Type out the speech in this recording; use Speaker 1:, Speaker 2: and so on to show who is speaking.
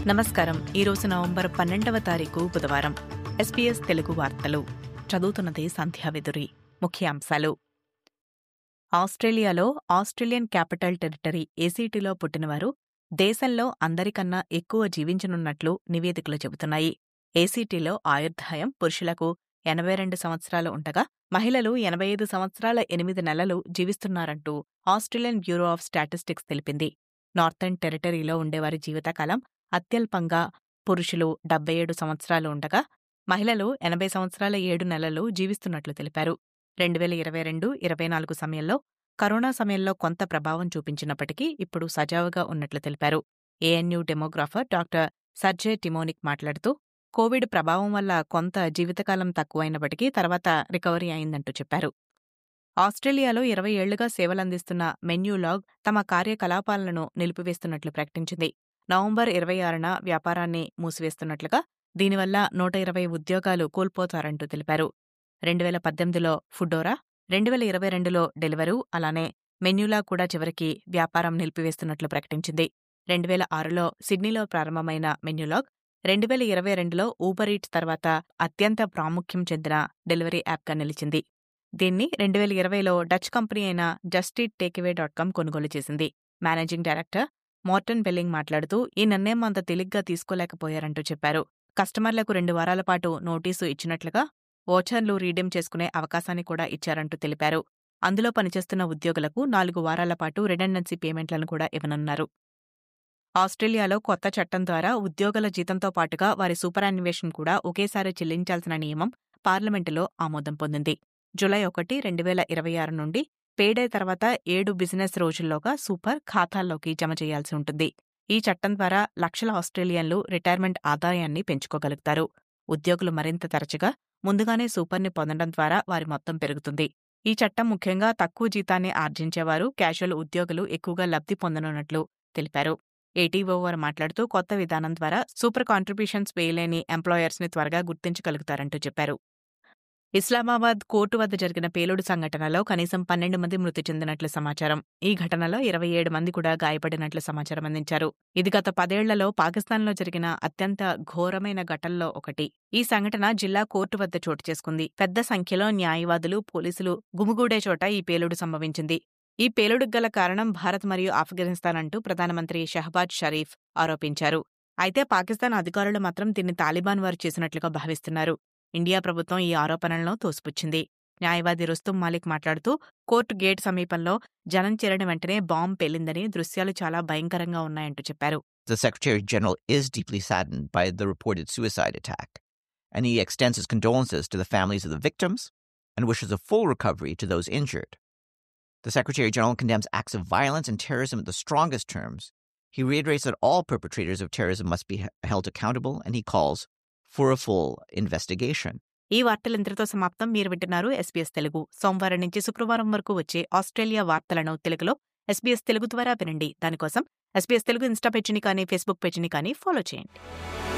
Speaker 1: నమస్కారం ఈరోజు నవంబర్ పన్నెండవ తారీఖు బుధవారం ఎస్పీఎస్ తెలుగు వార్తలు చదువుతున్నది సంధ్యావిదురి ముఖ్యాంశాలు ఆస్ట్రేలియాలో ఆస్ట్రేలియన్ క్యాపిటల్ టెరిటరీ ఏసీటీలో పుట్టినవారు దేశంలో అందరికన్నా ఎక్కువ జీవించనున్నట్లు నివేదికలు చెబుతున్నాయి ఏసీటీలో ఆయుర్దాయం పురుషులకు ఎనభై రెండు సంవత్సరాలు ఉండగా మహిళలు ఎనభై ఐదు సంవత్సరాల ఎనిమిది నెలలు జీవిస్తున్నారంటూ ఆస్ట్రేలియన్ బ్యూరో ఆఫ్ స్టాటిస్టిక్స్ తెలిపింది నార్థర్న్ టెరిటరీలో ఉండేవారి జీవితకాలం అత్యల్పంగా పురుషులు డెబ్బై ఏడు సంవత్సరాలు ఉండగా మహిళలు ఎనభై సంవత్సరాల ఏడు నెలలు జీవిస్తున్నట్లు తెలిపారు రెండు వేల ఇరవై రెండు ఇరవై నాలుగు సమయంలో కరోనా సమయంలో కొంత ప్రభావం చూపించినప్పటికీ ఇప్పుడు సజావుగా ఉన్నట్లు తెలిపారు ఏఎన్యూ డెమోగ్రాఫర్ డాక్టర్ సర్జే టిమోనిక్ మాట్లాడుతూ కోవిడ్ ప్రభావం వల్ల కొంత జీవితకాలం తక్కువైనప్పటికీ తర్వాత రికవరీ అయిందంటూ చెప్పారు ఆస్ట్రేలియాలో ఇరవై ఏళ్లుగా సేవలందిస్తున్న మెన్యూలాగ్ తమ కార్యకలాపాలను నిలిపివేస్తున్నట్లు ప్రకటించింది నవంబర్ ఇరవై ఆరున వ్యాపారాన్ని మూసివేస్తున్నట్లుగా దీనివల్ల నూట ఇరవై ఉద్యోగాలు కోల్పోతారంటూ తెలిపారు రెండు వేల పద్దెనిమిదిలో ఫుడోరా రెండు వేల ఇరవై రెండులో డెలివరూ అలానే మెన్యూలా కూడా చివరికి వ్యాపారం నిలిపివేస్తున్నట్లు ప్రకటించింది రెండు వేల ఆరులో సిడ్నీలో ప్రారంభమైన మెన్యూలాగ్ రెండు వేల ఇరవై రెండులో ఊబర్ ఈట్స్ తర్వాత అత్యంత ప్రాముఖ్యం చెందిన డెలివరీ యాప్గా నిలిచింది దీన్ని రెండు వేల ఇరవైలో డచ్ కంపెనీ అయిన జస్టీట్ టేక్అవే డాట్ కామ్ కొనుగోలు చేసింది మేనేజింగ్ డైరెక్టర్ మోర్టన్ బెల్లింగ్ మాట్లాడుతూ ఈ నిర్ణయం అంత తేలిగ్గా తీసుకోలేకపోయారంటూ చెప్పారు కస్టమర్లకు రెండు వారాల పాటు నోటీసు ఇచ్చినట్లుగా ఓచర్లు రీడీమ్ చేసుకునే అవకాశాన్ని కూడా ఇచ్చారంటూ తెలిపారు అందులో పనిచేస్తున్న ఉద్యోగులకు నాలుగు వారాల పాటు రిడెండెన్సీ పేమెంట్లను కూడా ఇవ్వనున్నారు ఆస్ట్రేలియాలో కొత్త చట్టం ద్వారా ఉద్యోగుల జీతంతో పాటుగా వారి సూపరాన్యువేషన్ కూడా ఒకేసారి చెల్లించాల్సిన నియమం పార్లమెంటులో ఆమోదం పొందింది జులై ఒకటి రెండు వేల ఇరవై ఆరు నుండి పేడే తర్వాత ఏడు బిజినెస్ రోజుల్లోగా సూపర్ ఖాతాల్లోకి జమ చేయాల్సి ఉంటుంది ఈ చట్టం ద్వారా లక్షల ఆస్ట్రేలియన్లు రిటైర్మెంట్ ఆదాయాన్ని పెంచుకోగలుగుతారు ఉద్యోగులు మరింత తరచుగా ముందుగానే సూపర్ని పొందడం ద్వారా వారి మొత్తం పెరుగుతుంది ఈ చట్టం ముఖ్యంగా తక్కువ జీతాన్ని ఆర్జించేవారు క్యాజువల్ ఉద్యోగులు ఎక్కువగా లబ్ధి పొందనున్నట్లు తెలిపారు ఏటీఓవర్ మాట్లాడుతూ కొత్త విధానం ద్వారా సూపర్ కాంట్రిబ్యూషన్స్ వేయలేని ఎంప్లాయర్స్ని త్వరగా గుర్తించగలుగుతారంటూ చెప్పారు ఇస్లామాబాద్ కోర్టు వద్ద జరిగిన పేలుడు సంఘటనలో కనీసం పన్నెండు మంది మృతి చెందినట్లు సమాచారం ఈ ఘటనలో ఇరవై ఏడు మంది కూడా గాయపడినట్లు సమాచారం అందించారు ఇది గత పదేళ్లలో పాకిస్తాన్లో జరిగిన అత్యంత ఘోరమైన ఘటనలో ఒకటి ఈ సంఘటన జిల్లా కోర్టు వద్ద చోటు చేసుకుంది పెద్ద సంఖ్యలో న్యాయవాదులు పోలీసులు గుమిగూడే చోట ఈ పేలుడు సంభవించింది ఈ పేలుడుకు గల కారణం భారత్ మరియు ఆఫ్ఘనిస్తాన్ అంటూ ప్రధానమంత్రి షహబాజ్ షరీఫ్ ఆరోపించారు అయితే పాకిస్తాన్ అధికారులు మాత్రం దీన్ని తాలిబాన్ వారు చేసినట్లుగా భావిస్తున్నారు ఇండియా ప్రభుత్వం ఈ ఆరోపణలను తోసిపుచ్చింది న్యాయవాది రుస్తుం మాలిక్ మాట్లాడుతూ కోర్టు గేట్ సమీపంలో జనం చేరడం వెంటనే బాంబు పేలిందని దృశ్యాలు చాలా భయంకరంగా ఉన్నాయంటూ చెప్పారు
Speaker 2: The Secretary General is deeply saddened by the reported suicide attack, and he extends his condolences to the families of the victims and wishes a full recovery to those injured. The Secretary General condemns acts of violence and terrorism in the strongest terms. He reiterates that all perpetrators of terrorism must be he- held accountable, and he calls for a full investigation.
Speaker 1: ఈ వార్తలు ఇంతటితో సమాప్తం మీరు వింటున్నారు SBS Telugu సోమవారం నుంచి శుక్రవారం వరకు వచ్చే ఆస్ట్రేలియా వార్తలను తెలుగులో ఎస్బీఎస్ తెలుగు ద్వారా వినండి దానికోసం ఎస్బీఎస్ తెలుగు ఇన్స్టా పేజీని కానీ ఫేస్బుక్ పేజీని కానీ ఫాలో చేయండి